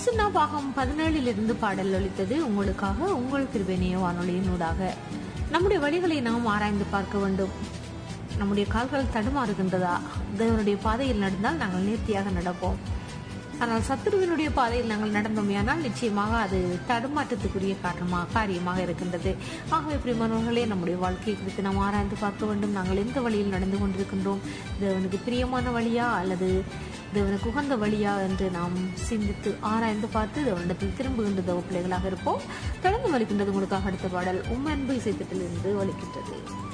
ஓசுனா பாகம் பதினேழிலிருந்து பாடல் ஒலித்தது உங்களுக்காக உங்கள் கிருபேனிய வானொலியினூடாக நம்முடைய வழிகளை நாம் ஆராய்ந்து பார்க்க வேண்டும் நம்முடைய கால்கள் தடுமாறுகின்றதா தேவனுடைய பாதையில் நடந்தால் நாங்கள் நேர்த்தியாக நடப்போம் ஆனால் சத்துருவினுடைய பாதையில் நாங்கள் நடந்தோமையானால் நிச்சயமாக அது தடுமாற்றத்துக்குரிய காரணமாக காரியமாக இருக்கின்றது ஆகவே பிரியமானவர்களே நம்முடைய வாழ்க்கையை குறித்து நாம் ஆராய்ந்து பார்க்க வேண்டும் நாங்கள் எந்த வழியில் நடந்து கொண்டிருக்கின்றோம் தேவனுக்கு பிரியமான வழியா அல்லது தேவனுக்கு உகந்த வழியா என்று நாம் சிந்தித்து ஆராய்ந்து பார்த்து தேவனிடத்தில் திரும்புகின்ற தேவ பிள்ளைகளாக இருப்போம் தொடர்ந்து வலிக்கின்றது உங்களுக்காக அடுத்த பாடல் உம் அன்பு இசைத்திட்டிலிருந்து வலிக்கின்றது